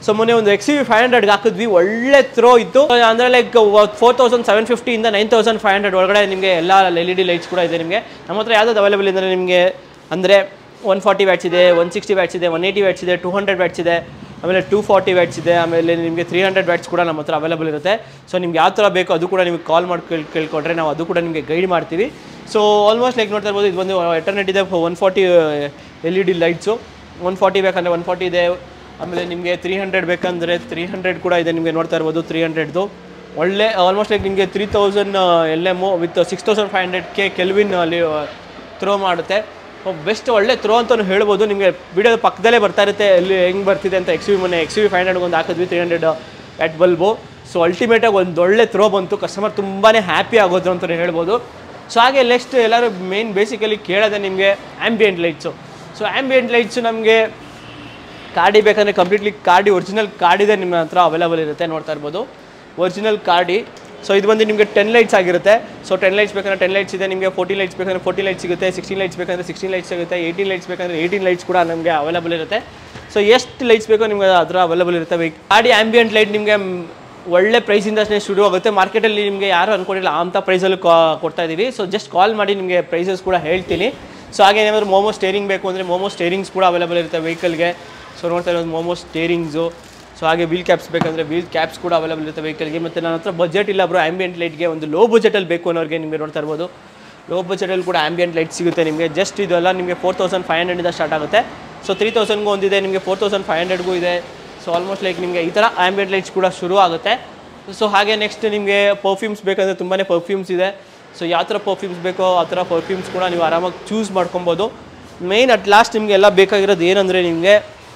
[SPEAKER 1] ಸೊ ಮೊನ್ನೆ ಒಂದು ಎಕ್ಸ್ ವಿ ಫೈವ್ ಹಂಡ್ರೆಡ್ಗೆ ಹಾಕಿದ್ವಿ ಒಳ್ಳೆ ಥ್ರೋ ಇತ್ತು ಅಂದರೆ ಲೈಕ್ ಫೋರ್ ತೌಸಂಡ್ ಸೆವೆನ್ ಫಿಫ್ಟಿಯಿಂದ ನೈನ್ ತೌಸಂಡ್ ಫೈವ್ ಹಂಡ್ರೆಡ್ ಒಳಗಡೆ ನಿಮಗೆ ಎಲ್ಲ ಎಲ್ ಇ ಡಿ ಲೈಟ್ಸ್ ಕೂಡ ಇದೆ ನಿಮಗೆ ನಮ್ಮ ಹತ್ರ ಯಾವ್ದು ಅವೈಲೇಬಲ್ ಇದೆ ನಿಮಗೆ ಅಂದರೆ ಒನ್ ಫಾರ್ಟಿ ವ್ಯಾಟ್ಸ್ ಇದೆ ಒನ್ ಸಿಕ್ಸ್ಟಿ ವ್ಯಾಟ್ಸ್ ಇದೆ ಒನ್ ಏಯ್ಟಿ ವ್ಯಾಟ್ಸ್ ಇದೆ ಟೂ ಹಂಡ್ರೆಡ್ ವ್ಯಾಟ್ಸ್ ಇದೆ ಆಮೇಲೆ ಟೂ ಫಾರ್ಟಿ ವ್ಯಾಟ್ಸ್ ಇದೆ ಆಮೇಲೆ ನಿಮಗೆ ತ್ರೀ ಹಂಡ್ರೆಡ್ ವ್ಯಾಟ್ಸ್ ಕೂಡ ನಮ್ಮ ಹತ್ರ ಅವೈಲೇಬಲ್ ಇರುತ್ತೆ ಸೊ ನಿಮ್ಗೆ ಯಾವ ಥರ ಬೇಕು ಅದು ಕೂಡ ನಿಮಗೆ ಕಾಲ್ ಮಾಡಿ ಕೇಳ್ ಕೇಳ್ಕೊಂಡ್ರೆ ನಾವು ಅದು ಕೂಡ ನಿಮಗೆ ಗೈಡ್ ಮಾಡ್ತೀವಿ ಸೊ ಆಲ್ಮೋಸ್ಟ್ ಲೈಕ್ ನೋಡ್ತಾ ಇರ್ಬೋದು ಇದು ಒಂದು ಎಟರ್ನೆಟ್ ಇದೆ one forty L E D lights one forty ಬೇಕಂದರೆ ಒನ್ ಫಾರ್ಟಿ ಇದೆ ಆಮೇಲೆ ನಿಮಗೆ ತ್ರೀ ಹಂಡ್ರೆಡ್ ಬೇಕಂದರೆ ತ್ರೀ ಹಂಡ್ರೆಡ್ ಕೂಡ ಇದೆ ನಿಮಗೆ ನೋಡ್ತಾ ಇರ್ಬೋದು ತ್ರೀ ಹಂಡ್ರೆಡ್ದು ಒಳ್ಳೆ ಆಲ್ಮೋಸ್ಟ್ ಲೈಕ್ ನಿಮಗೆ three thousand L M with six thousand five hundred K kelvin ಅಲ್ಲಿ ಥ್ರೋ ಮಾಡುತ್ತೆ ಬೆಸ್ಟ್ ಒಳ್ಳೆ ಥ್ರೋ ಅಂತಲೂ ಹೇಳ್ಬೋದು ನಿಮಗೆ ವಿಡಿಯೋದ ಪಕ್ಕದಲ್ಲೇ ಬರ್ತಾ ಇರುತ್ತೆ ಎಲ್ಲಿ ಹೆಂಗೆ ಬರ್ತಿದೆ ಅಂತ ಎಕ್ಸ್ ವಿ ಮೊನ್ನೆ ಎಕ್ಸ್ ವಿ ಫೈವ್ ಹಂಡ್ರೆಡ್ ಒಂದು ಹಾಕಿದ್ವಿ three hundred watt bulb so ಅಲ್ಟಿಮೇಟಾಗಿ ಒಂದು ಒಳ್ಳೆ ಥ್ರೋ ಬಂತು ಕಸ್ಟಮರ್ ತುಂಬಾ ಹ್ಯಾಪಿ ಆಗೋದು ಅಂತಲೇ ಹೇಳ್ಬೋದು ಸೊ ಹಾಗೆ ನೆಕ್ಸ್ಟ್ ಎಲ್ಲರೂ ಮೇನ್ ಬೇಸಿಕಲಿ ಕೇಳೋದೆ ನಿಮಗೆ ambient lights so ambient lights ನಮಗೆ ಕಾರ್ಡಿ ಬೇಕಂದರೆ ಕಂಪ್ಲೀಟ್ಲಿ ಕಾರ್ಡಿ ಒರಿಜಿನಲ್ ಕಾರ್ಡಿದೆ ನಿಮ್ಮ ಹತ್ರ ಅವೈಲೇಬಲ್ ಇರುತ್ತೆ ನೋಡ್ತಾ ಇರ್ಬೋದು ಒರಿಜಿನಲ್ ಕಾರ್ಡಿ ಸೊ ಇದು ಬಂದು ನಿಮಗೆ ಟೆನ್ ಲೈಟ್ಸ್ ಆಗಿರುತ್ತೆ ಸೊ ಟೆನ್ ಲೈಟ್ಸ್ ಬೇಕಂದ್ರೆ ಟೆನ್ ಲೈಟ್ಸ್ ಇದೆ ನಿಮಗೆ ಫೋರ್ಟಿ ಲೈಟ್ಸ್ ಬೇಕಂದ್ರೆ ಫೋರ್ಟಿ ಲೈಟ್ಸ್ ಸಿಗುತ್ತೆ ಸಿಕ್ಸ್ಟೀನ್ ಲೈಟ್ಸ್ ಬೇಕಂದ್ರೆ ಸಿಕ್ಸ್ಟೀನ್ ಲೈಟ್ಸ್ ಸಿಗುತ್ತೆ ಏಯ್ಟೀನ್ ಲೈಟ್ಸ್ ಬೇಕಂದ್ರೆ ಏಯ್ಟೀನ್ ಲೈಟ್ಸ್ ಕೂಡ ನಮಗೆ ಅವೈಲೇಬಲ್ ಇರುತ್ತೆ ಸೊ ಎಷ್ಟು ಲೈಟ್ಸ್ ಬೇಕೋ ನಿಮಗೆ ಅದರ ಅವೈಲೇಬಲ್ ಇರುತ್ತೆ ಗಾಡಿ ಆ್ಯಂಬಿಯಂಟ್ ಲೈಟ್ ನಿಮಗೆ ಒಳ್ಳೆ ಪ್ರೈಸಿಂದನೇ ಶುರು ಆಗುತ್ತೆ ಮಾರ್ಕೆಟಲ್ಲಿ ನಿಮಗೆ ಯಾರು ಅನ್ಕೊಂಡಿಲ್ಲ ಅಂಥ ಪ್ರೈಸಲ್ಲಿ ಕೊಡ್ತಾ ಇದ್ದೀವಿ ಸೊ ಜಸ್ಟ್ ಕಾಲ್ ಮಾಡಿ ನಿಮಗೆ ಪ್ರೈಸಸ್ ಕೂಡ ಹೇಳ್ತೀನಿ ಸೊ ಹಾಗೆ ಏನಾದರೂ ಮೋಮೋ ಸ್ಟೇರಿಂಗ್ ಬೇಕು ಅಂದರೆ ಮೋಮೋ ಸ್ಟೇರಿಂಗ್ಸ್ ಕೂಡ ಅವೈಲೇಬಲ್ ಇರುತ್ತೆ ವೆಹಿಕಲ್ಗೆ ಸೊ ನೋಡ್ತಾ ಇರೋದು ಮೋಮೋ ಸ್ಟೇರಿಂಗ್ಸು ಸೊ ಹಾಗೆ ವೀಲ್ ಕ್ಯಾಪ್ಸ್ ಬೇಕಂದರೆ ವೀಲ್ ಕ್ಯಾಪ್ಸ್ ಕೂಡ ಅವೈಲೇಬಲ್ ಇರುತ್ತೆ ವೆಹಿಕಲ್ಗೆ ಮತ್ತು ನನ್ನ ಹತ್ರ ಬಜೆಟ್ ಇಲ್ಲ ಬ್ರೋ ಆ್ಯಂಬಿಯಂಟ್ ಲೈಟ್ಗೆ ಒಂದು ಲೋ ಬಜೆಟಲ್ಲಿ ಬೇಕು ಅನ್ನೋರಿಗೆ ನಿಮಗೆ ನೋಡ್ತಾ ಇರ್ಬೋದು ಲೋ ಬಜೆಟಲ್ಲಿ ಕೂಡ ಆ್ಯಂಬಿಯಂಟ್ ಲೈಟ್ ಸಿಗುತ್ತೆ ನಿಮಗೆ ಜಸ್ಟ್ ಇದೆಲ್ಲ ನಿಮಗೆ ಫೋರ್ ತೌಸಂಡ್ ಫೈವ್ ಹಂಡ್ರೆಡಿಂದ ಸ್ಟಾರ್ಟ್ ಆಗುತ್ತೆ ಸೊ ತ್ರೀ ತೌಸಂಡ್ಗೂ ಒಂದಿದೆ ನಿಮಗೆ ಫೋರ್ ತೌಸಂಡ್ ಫೈವ್ ಹಂಡ್ರೆಡ್ಗೂ ಇದೆ ಸೊ ಆಲ್ಮೋಸ್ಟ್ ಲೈಕ್ ನಿಮಗೆ ಈ ಥರ ಆ್ಯಂಬಿಯಂಟ್ ಲೈಟ್ಸ್ ಕೂಡ ಶುರು ಆಗುತ್ತೆ ಸೊ ಹಾಗೆ ನೆಕ್ಸ್ಟ್ ನಿಮಗೆ ಪರ್ಫ್ಯೂಮ್ಸ್ ಬೇಕಂದರೆ ತುಂಬಾ ಪರ್ಫ್ಯೂಮ್ಸ್ ಇದೆ ಸೊ ಯಾವ ಥರ ಪರ್ಫ್ಯೂಮ್ಸ್ ಬೇಕೋ ಆ ಥರ ಪರ್ಫ್ಯೂಮ್ಸ್ ಕೂಡ ನೀವು ಆರಾಮಾಗಿ ಚೂಸ್ ಮಾಡ್ಕೊಬೋದು ಮೇಯ್ನ್ ಅಟ್ ಲಾಸ್ಟ್ ನಿಮಗೆ ಎಲ್ಲ ಬೇಕಾಗಿರೋದು ಏನಂದರೆ ನಿಮಗೆ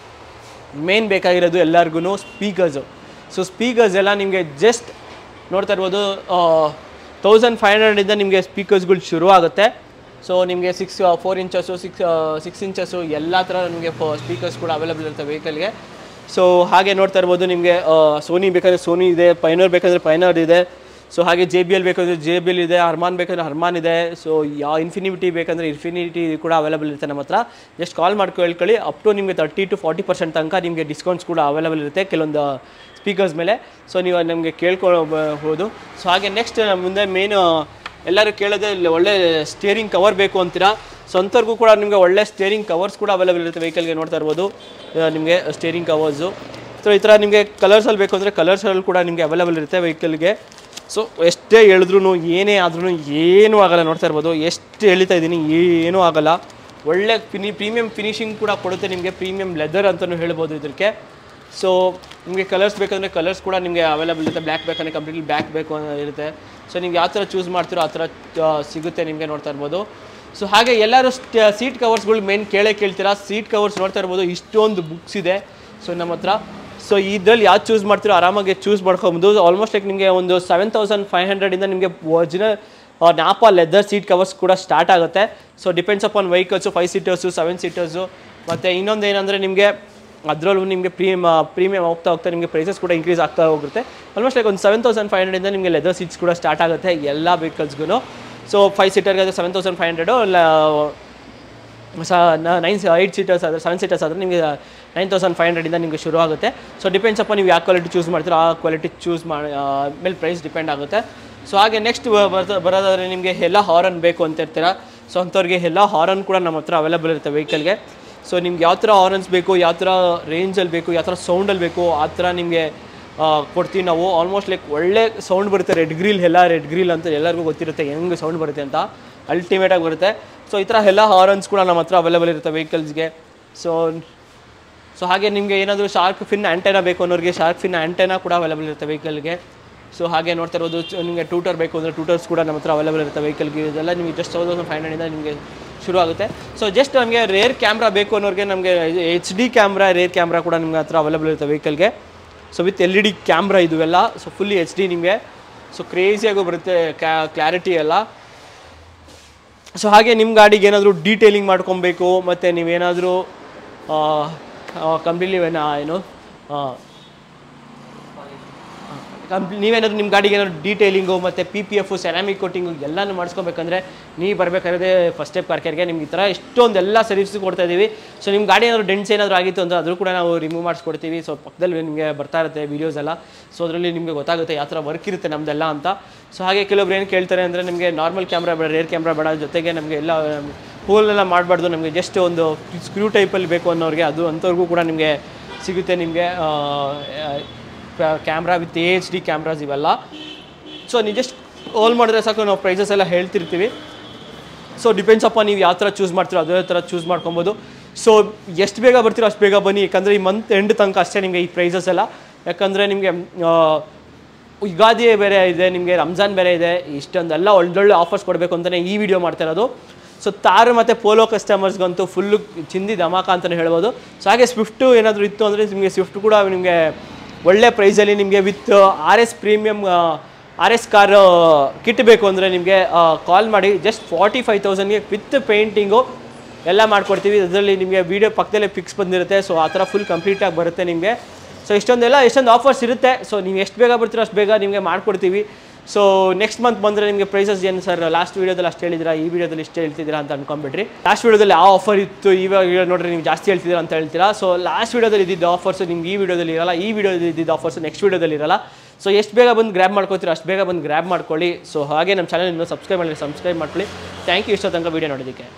[SPEAKER 1] ಮೇನ್ ಬೇಕಾಗಿರೋದು ಎಲ್ಲರಿಗೂ ಸ್ಪೀಕರ್ಸು ಸೊ ಸ್ಪೀಕರ್ಸ್ ಎಲ್ಲ ನಿಮಗೆ ಜಸ್ಟ್ ನೋಡ್ತಾ ಇರ್ಬೋದು ತೌಸಂಡ್ ಫೈವ್ ಹಂಡ್ರೆಡಿಂದ ನಿಮಗೆ ಸ್ಪೀಕರ್ಸ್ಗಳು ಶುರು ಆಗುತ್ತೆ ಸೊ ನಿಮಗೆ six four inches six six inches ಎಲ್ಲ ಥರ ನಿಮಗೆ ಸ್ಪೀಕರ್ಸ್ ಕೂಡ ಅವೈಲೇಬಲ್ ಇರುತ್ತೆ ವೆಹಿಕಲ್ಗೆ ಸೊ ಹಾಗೆ ನೋಡ್ತಾ ಇರ್ಬೋದು ನಿಮಗೆ ಸೋನಿ ಬೇಕಾದರೆ ಸೋನಿ ಇದೆ ಪೈನರ್ ಬೇಕಾದರೆ ಪೈನರ್ ಇದೆ ಸೊ ಹಾಗೆ ಜೆ ಬಿ ಎಲ್ ಬೇಕಂದ್ರೆ ಜೆ ಬಿ ಎಲ್ ಇದೆ ಹರ್ಮಾನ್ ಬೇಕಂದ್ರೆ ಹರ್ಮಾನ್ ಇದೆ ಸೊ ಯಾವ ಇನ್ಫಿನಿಟಿ ಬೇಕಂದ್ರೆ ಇನ್ಫಿನಿಟಿ ಕೂಡ ಅವೈಲೇಬಲ್ ಇರುತ್ತೆ ನಮ್ಮ ಹತ್ರ ಜಸ್ಟ್ ಕಾಲ್ ಮಾಡ್ಕೊ ಹೇಳ್ಕೊಳ್ಳಿ ಅಪ್ ಟು ನಿಮಗೆ ತರ್ಟಿ ಟು ಫಾರ್ಟಿ ಪರ್ಸೆಂಟ್ ತನಕ ನಿಮಗೆ ಡಿಸ್ಕೌಂಟ್ಸ್ ಕೂಡ ಅವೈಲೇಬಲ್ ಇರುತ್ತೆ ಕೆಲವೊಂದು ಸ್ಪೀಕರ್ಸ್ ಮೇಲೆ ಸೊ ನೀವು ನಮಗೆ ಕೇಳ್ಕೊಳ್ಬೋದು ಸೊ ಹಾಗೆ ನೆಕ್ಸ್ಟ್ ಮುಂದೆ ಮೇನು ಎಲ್ಲರೂ ಕೇಳೋದೇ ಇಲ್ಲಿ ಒಳ್ಳೆ ಸ್ಟೇರಿಂಗ್ ಕವರ್ ಬೇಕು ಅಂತೀರಾ ಸೊ ಅಂಥವ್ರಿಗೂ ಕೂಡ ನಿಮಗೆ ಒಳ್ಳೆ ಸ್ಟೇರಿಂಗ್ ಕವರ್ಸ್ ಕೂಡ ಅವೈಲೇಬಲ್ ಇರುತ್ತೆ ವೆಹಿಕಲ್ಗೆ ನೋಡ್ತಾ ಇರ್ಬೋದು ಆ, ನಿಮಗೆ ಸ್ಟೇರಿಂಗ್ ಕವರ್ಸು ಸೊ ಈ ಥರ ನಿಮಗೆ ಕಲರ್ಸಲ್ಲಿ ಬೇಕು ಅಂದರೆ ಕಲರ್ಸಲ್ಲಿ ಕೂಡ ನಿಮಗೆ ಅವೈಲೇಬಲ್ ಇರುತ್ತೆ ವೆಹಿಕಲ್ಗೆ ಸೊ ಎಷ್ಟೇ ಹೇಳಿದ್ರು ಏನೇ ಆದ್ರೂ ಏನೂ ಆಗಲ್ಲ ನೋಡ್ತಾ ಇರ್ಬೋದು ಎಷ್ಟು ಎಳಿತಾ ಇದ್ದೀನಿ ಏನೂ ಆಗಲ್ಲ ಒಳ್ಳೆ ಫಿನಿ ಪ್ರೀಮಿಯಂ ಫಿನಿಶಿಂಗ್ ಕೂಡ ಕೊಡುತ್ತೆ ನಿಮಗೆ ಪ್ರೀಮಿಯಂ ಲೆದರ್ ಅಂತಲೂ ಹೇಳ್ಬೋದು ಇದಕ್ಕೆ ಸೊ ನಿಮಗೆ ಕಲರ್ಸ್ ಬೇಕಂದರೆ ಕಲರ್ಸ್ ಕೂಡ ನಿಮಗೆ ಅವೈಲೇಬಲ್ ಇರುತ್ತೆ ಬ್ಲ್ಯಾಕ್ ಬೇಕಂದರೆ ಕಂಪ್ಲೀಟ್ಲಿ ಬ್ಲ್ಯಾಕ್ ಬೇಕು ಅಂತ ಇರುತ್ತೆ ಸೊ ನೀವು ಯಾವ ಥರ ಚೂಸ್ ಮಾಡ್ತೀರೋ ಆ ಥರ ಆ, ಸಿಗುತ್ತೆ ನಿಮಗೆ ನೋಡ್ತಾ ಇರ್ಬೋದು ಸೊ ಹಾಗೆ ಎಲ್ಲರೂ ಸೀಟ್ ಕವರ್ಸ್ಗಳು ಮೇನ್ ಕೇಳೇ ಕೇಳ್ತೀರಾ ಸೀಟ್ ಕವರ್ಸ್ ನೋಡ್ತಾ ಇರ್ಬೋದು ಇಷ್ಟೊಂದು ಬುಕ್ಸ್ ಇದೆ ಸೊ ನಮ್ಮ ಹತ್ರ ಸೊ ಇದ್ರಲ್ಲಿ ಯಾವ್ದು ಚೂಸ್ ಮಾಡ್ತೀರೋ ಆರಾಮಾಗಿ ಚೂಸ್ ಮಾಡ್ಕೊಬೋದು ಆಲ್ಮೋಸ್ಟ್ ಲೈಕ್ ನಿಮಗೆ ಒಂದು ಸೆವೆನ್ ತೌಸಂಡ್ ಫೈವ್ ಹಂಡ್ರೆಡಿಂದ ನಿಮಗೆ original nappa leather seat covers ಕೂಡ ಸ್ಟಾರ್ಟ್ ಆಗುತ್ತೆ so depends upon vehicles five seaters seven seaters ಮತ್ತು ಇನ್ನೊಂದು ಏನಂದರೆ ನಿಮಗೆ ಅದರಲ್ಲೂ ನಿಮಗೆ ಪ್ರೀಮ್ ಪ್ರೀಮಿಯಮ್ ಹೋಗ್ತಾ ಹೋಗ್ತಾ ನಿಮಗೆ ಪ್ರೈಸಸ್ ಕೂಡ ಇನ್ಕ್ರೀಸ್ ಆಗ್ತಾ ಹೋಗುತ್ತೆ ಆಲ್ಮೋಸ್ಟ್ ಲೈಕ್ ಒಂದು ಸೆವೆನ್ ತೌಸಂಡ್ ಫೈವ್ ಹಂಡ್ರೆಡಿಂದ ನಿಮಗೆ ಲೆದರ್ ಸೀಟ್ಸ್ ಕೂಡ ಸ್ಟಾರ್ಟ್ ಆಗುತ್ತೆ ಎಲ್ಲ ವೆಹಿಕಲ್ಸ್ಗೂ ಸೊ ಫೈವ್ ಸೀಟರ್ಗೆ ಅದು ಸೆವೆನ್ ತೌಸಂಡ್ ಫೈವ್ ಹಂಡ್ರೆಡು ಸ ನೈನ್ ಏಯ್ಟ್ ಸೀಟರ್ಸ್ ಆದರೆ ಸೆವೆನ್ ಸೀಟರ್ಸ್ ಆದರೆ ನಿಮಗೆ ನೈನ್ ತೌಸಂಡ್ ಫೈವ್ ಹಂಡ್ರೆಡಿಂದ ನಿಮಗೆ ಶುರು ಆಗುತ್ತೆ ಸೊ ಡಿಪೆಂಡ್ಸ್ ಅಪ್ಪ ನೀವು ಯಾವ ಕ್ವಾಲಿಟಿ ಚೂಸ್ ಮಾಡ್ತೀರೋ ಆ ಕ್ವಾಲಿಟಿ ಚೂಸ್ ಮಾಡಿ ಆ, ಮೇಲೆ ಪ್ರೈಸ್ ಡಿಪೆಂಡ್ ಆಗುತ್ತೆ ಸೊ ಹಾಗೆ ನೆಕ್ಸ್ಟ್ ಬರೋದಾದ್ರೆ ನಿಮಗೆ ಎಲ್ಲ ಹಾರನ್ ಬೇಕು ಅಂತ ಇರ್ತೀರಾ ಸೊ ಅಂಥವ್ರಿಗೆ ಎಲ್ಲ ಹಾರನ್ ಕೂಡ ನಮ್ಮ ಹತ್ರ ಅವೈಲೇಬಲ್ ಇರುತ್ತೆ ವೆಹಿಕಲ್ಗೆ ಸೊ ನಿಮ್ಗೆ ಯಾವ ಥರ ಹಾರನ್ಸ್ ಬೇಕು ಯಾವ ಥರ ರೇಂಜಲ್ಲಿ ಬೇಕು ಯಾವ ಥರ ಸೌಂಡಲ್ಲಿ ಬೇಕು ಆ ಥರ ನಿಮಗೆ ಕೊಡ್ತೀವಿ ನಾವು ಆಲ್ಮೋಸ್ಟ್ ಲೈಕ್ ಒಳ್ಳೆ ಸೌಂಡ್ ಬರುತ್ತೆ ರೆಡ್ ಗ್ರಿಲ್ ಎಲ್ಲ ರೆಡ್ ಗ್ರಿಲ್ ಅಂತ ಎಲ್ಲರಿಗೂ ಗೊತ್ತಿರುತ್ತೆ ಹೆಂಗೆ ಸೌಂಡ್ ಬರುತ್ತೆ ಅಂತ ಅಲ್ಟಿಮೇಟಾಗಿ ಬರುತ್ತೆ ಸೊ ಈ ಥರ ಎಲ್ಲ ಹಾರನ್ಸ್ ಕೂಡ ನಮ್ಮ ಹತ್ರ ಅವೈಲೇಬಲ್ ಇರುತ್ತೆ ವೆಹಿಕಲ್ಸ್ಗೆ ಸೊ ಸೊ ಹಾಗೆ ನಿಮಗೆ ಏನಾದರೂ ಶಾರ್ಕ್ ಫಿನ್ ಆ್ಯಂಟೆನಾ ಬೇಕು ಅನ್ನೋರಿಗೆ ಶಾರ್ಕ್ ಫಿನ್ ಆ್ಯಂಟೆನಾ ಕೂಡ ಅವೈಲೇಬಲ್ ಇರುತ್ತೆ ವೆಹಿಕಲ್ಗೆ ಸೊ ಹಾಗೆ ನೋಡ್ತಾ ಇರೋದು ಚ- ನಿಮಗೆ ಟೂಟರ್ ಬೇಕು ಅಂದರೆ ಟೂಟರ್ಸ್ ಕೂಡ ನಮ್ಮ ಹತ್ರ ಅವೈಲೇಬಲ್ ಇರುತ್ತೆ ವೆಹಿಕಲ್ಗೆ ಇದೆಲ್ಲ ನಿಮಗೆ ಜಸ್ಟ್ ತೌಸಂಡ್ ಫೈವ್ ಹಂಡ್ರೆಡಿಂದ ನಿಮಗೆ ಶುರು ಆಗುತ್ತೆ ಸೊ ಜಸ್ಟ್ ನಮಗೆ ರೇರ್ ಕ್ಯಾಮ್ರಾ ಬೇಕು ಅನ್ನೋರಿಗೆ ನಮಗೆ H D camera rear camera ಕೂಡ ನಿಮ್ಗೆ ಹತ್ರ ಅವೈಲೇಬಲ್ ಇರುತ್ತೆ ವೆಹಿಕಲ್ಗೆ so with L E D camera ಇದುವೆಲ್ಲ ಸೊ ಫುಲ್ಲಿ ಎಚ್ ಡಿ ನಿಮಗೆ ಸೊ ಕ್ರೇಜಿಯಾಗೂ ಬರುತ್ತೆ ಕ್ಯಾ ಕ್ಲಾರಿಟಿ ಎಲ್ಲ ಸೊ ಹಾಗೆ ನಿಮ್ಮ ಗಾಡಿಗೆ ಏನಾದರೂ ಡೀಟೇಲಿಂಗ್ ಮಾಡ್ಕೊಬೇಕು ಮತ್ತು ನೀವೇನಾದರೂ ಕಂಪ್ಲೀಟ್ಲಿ ಏನು ಕಂಪ್ಲಿ ನೀವೇನಾದ್ರು ನಿಮ್ಮ ಗಾಡಿಗೆ ಏನಾದ್ರು ಡೀಟೇಲಿಂಗು ಮತ್ತು P P F ceramic coating ಎಲ್ಲನೂ ಮಾಡಿಸ್ಕೋಬೇಕಂದ್ರೆ ನೀವು ಬರಬೇಕಾದ್ರೆ ಫಸ್ಟ್ ಸ್ಟೆಪ್ ಕಾರ್ ಕೇರ್ಗೆ ನಿಮ್ಗೆ ಈ ಥರ ಎಷ್ಟೊಂದು ಎಲ್ಲ ಸರ್ವಿಸ್ ಕೊಡ್ತಾ ಇದ್ದೀವಿ ಸೊ ನಿಮ್ಮ ಗಾಡಿ ಏನಾದ್ರು ಡೆಂಟ್ಸ್ ಏನಾದರೂ ಆಗಿತ್ತು ಅಂದರೆ ಅದ್ರೂ ಕೂಡ ನಾವು ರಿಮೂವ್ ಮಾಡಿಸ್ಕೊಡ್ತೀವಿ ಸೊ ಪಕ್ಕದಲ್ಲಿ ನಿಮಗೆ ಬರ್ತಾ ಇರುತ್ತೆ ವೀಡಿಯೋಸ್ ಎಲ್ಲ ಸೊ ಅದರಲ್ಲಿ ನಿಮಗೆ ಗೊತ್ತಾಗುತ್ತೆ ಯಾವ ಥರ ವರ್ಕ್ ಇರುತ್ತೆ ನಮ್ಮದೆಲ್ಲ ಅಂತ ಸೊ ಹಾಗೆ ಕೆಲವೊಬ್ರು ಏನು ಕೇಳ್ತಾರೆ ಅಂದರೆ ನಿಮಗೆ ನಾರ್ಮಲ್ ಕ್ಯಾಮ್ರಾ ಬೇಡ ರೇರ್ ಕ್ಯಾಮ್ರಾ ಬೇಡ ಜೊತೆಗೆ ನಮಗೆ ಎಲ್ಲ ಹೂಲೆಲ್ಲ ಮಾಡಬಾರ್ದು ನಮಗೆ ಜಸ್ಟ್ ಒಂದು ಸ್ಕ್ರೂ ಟೈಪಲ್ಲಿ ಬೇಕು ಅನ್ನೋರಿಗೆ ಅದು ಅಂಥವ್ರಿಗೂ ಕೂಡ ನಿಮಗೆ ಸಿಗುತ್ತೆ ನಿಮಗೆ camera with H D cameras ಇವೆಲ್ಲ ಸೊ ನೀವು ಜಸ್ಟ್ ಹೋಲ್ ಮಾಡಿದ್ರೆ ಸಾಕು ನಾವು ಪ್ರೈಸಸ್ ಎಲ್ಲ ಹೇಳ್ತಿರ್ತೀವಿ ಸೊ ಡಿಪೆಂಡ್ಸ್ ಅಪ್ಪ ನೀವು ಯಾವ ಥರ ಚೂಸ್ ಮಾಡ್ತೀರೋ ಅದೇ ಥರ ಚೂಸ್ ಮಾಡ್ಕೊಬೋದು ಸೊ ಎಷ್ಟು ಬೇಗ ಬರ್ತೀರೋ ಅಷ್ಟು ಬೇಗ ಬನ್ನಿ ಯಾಕಂದರೆ ಈ ಮಂತ್ ಎಂಡ್ ತನಕ ಅಷ್ಟೇ ನಿಮಗೆ ಈ ಪ್ರೈಸಸ್ ಎಲ್ಲ ಯಾಕಂದರೆ ನಿಮಗೆ ಯುಗಾದಿ ಬೇರೆ ಇದೆ ನಿಮಗೆ ರಂಜಾನ್ ಬೇರೆ ಇದೆ ಇಷ್ಟೊಂದೆಲ್ಲ ಒಳ್ಳೊಳ್ಳೆ ಆಫರ್ಸ್ ಕೊಡಬೇಕು ಅಂತಲೇ ಈ ವಿಡಿಯೋ ಮಾಡ್ತಾ ಇರೋದು ಸೊ ತಾರು ಮತ್ತು ಪೋಲೋ ಕಸ್ಟಮರ್ಸ್ಗಂತೂ ಫುಲ್ಲು ಚಿಂದಿ ಧಮಾಕ ಅಂತಲೇ ಹೇಳ್ಬೋದು ಸೊ ಹಾಗೆ ಸ್ವಿಫ್ಟು ಏನಾದರೂ ಇತ್ತು ಅಂದರೆ ನಿಮಗೆ ಸ್ವಿಫ್ಟ್ ಕೂಡ ನಿಮಗೆ ಒಳ್ಳೆ ಪ್ರೈಸಲ್ಲಿ ನಿಮಗೆ with R S premium R S car kit ಬೇಕು ಅಂದರೆ ನಿಮಗೆ ಕಾಲ್ ಮಾಡಿ ಜಸ್ಟ್ ಫಾರ್ಟಿ ಫೈವ್ ತೌಸಂಡ್ಗೆ ವಿತ್ ಪೇಂಟಿಂಗು ಎಲ್ಲ ಮಾಡ್ಕೊಡ್ತೀವಿ ಅದರಲ್ಲಿ ನಿಮಗೆ ವೀಡಿಯೋ ಪಕ್ಕದಲ್ಲೇ ಫಿಕ್ಸ್ ಬಂದಿರುತ್ತೆ ಸೊ ಆ ಥರ ಫುಲ್ ಕಂಪ್ಲೀಟಾಗಿ ಬರುತ್ತೆ ನಿಮಗೆ ಸೊ ಇಷ್ಟೊಂದೆಲ್ಲ ಎಷ್ಟೊಂದು ಆಫರ್ಸ್ ಇರುತ್ತೆ ಸೊ ನೀವು ಎಷ್ಟು ಬೇಗ ಬರ್ತೀರೋ ಅಷ್ಟು ಬೇಗ ನಿಮಗೆ ಮಾಡ್ಕೊಡ್ತೀವಿ ಸೊ ನೆಕ್ಸ್ಟ್ ಮಂತ್ ಬಂದರೆ ನಿಮಗೆ ಪ್ರೈಸಸ್ ಏನು ಸರ್ ಲಾಸ್ಟ್ ವೀಡಿಯೋದಲ್ಲಿ ಅಷ್ಟು ಹೇಳಿದಿರಾ ಈ ವಿಡಿಯೋದಲ್ಲಿ ಇಷ್ಟು ಹೇಳ್ತಿದ್ದೀರಾ ಅಂತ ಅನ್ಕೊಂಬಿಟ್ರಿ ಲಾಸ್ಟ್ ವೀಡಿಯೋದಲ್ಲಿ ಆ ಆಫರ್ ಇತ್ತು ಇವಾಗ ನೋಡ್ರಿ ನೀವು ಜಾಸ್ತಿ ಹೇಳ್ತಿದ್ದೀರಾ ಅಂತ ಹೇಳ್ತೀರಾ ಸೊ ಲಾಸ್ಟ್ ವೀಡಿಯೋದಲ್ಲಿ ಇದ್ದಿದ್ದ ಆಫರ್ಸ್ ನಿಮ್ಗೆ ಈ ವಿಡಿಯೋದಲ್ಲಿ ಇರಲ್ಲ ಈ ವಿಡಿಯೋದಲ್ಲಿ ಇದ್ದಿದ್ದ ಆಫರ್ಸ್ ನೆಕ್ಸ್ಟ್ ವೀಡಿಯೋದಲ್ಲಿ ಇರಲ್ಲ ಸೊ ಎಷ್ಟು ಬೇಗ ಬಂದು ಗ್ರ್ಯಾಬ್ ಮಾಡ್ಕೋತೀರೋ ಅಷ್ಟು ಬೇಗ ಬಂದು ಗ್ರ್ಯಾಬ್ ಮಾಡ್ಕೊಳ್ಳಿ ಸೊ ಹಾಗೆ ನಮ್ಮ ಚಾನಲ್ ಇನ್ನೂ ಸಬ್ಸ್ಕ್ರೈಬ್ ಮಾಡಿ ಸಬ್ಸ್ಕ್ರೈಬ್ ಮಾಡ್ಕೊಳ್ಳಿ ಥ್ಯಾಂಕ್ ಯು ಇಷ್ಟೋ ತನಕ ವೀಡಿಯೋ ನೋಡೋದಕ್ಕೆ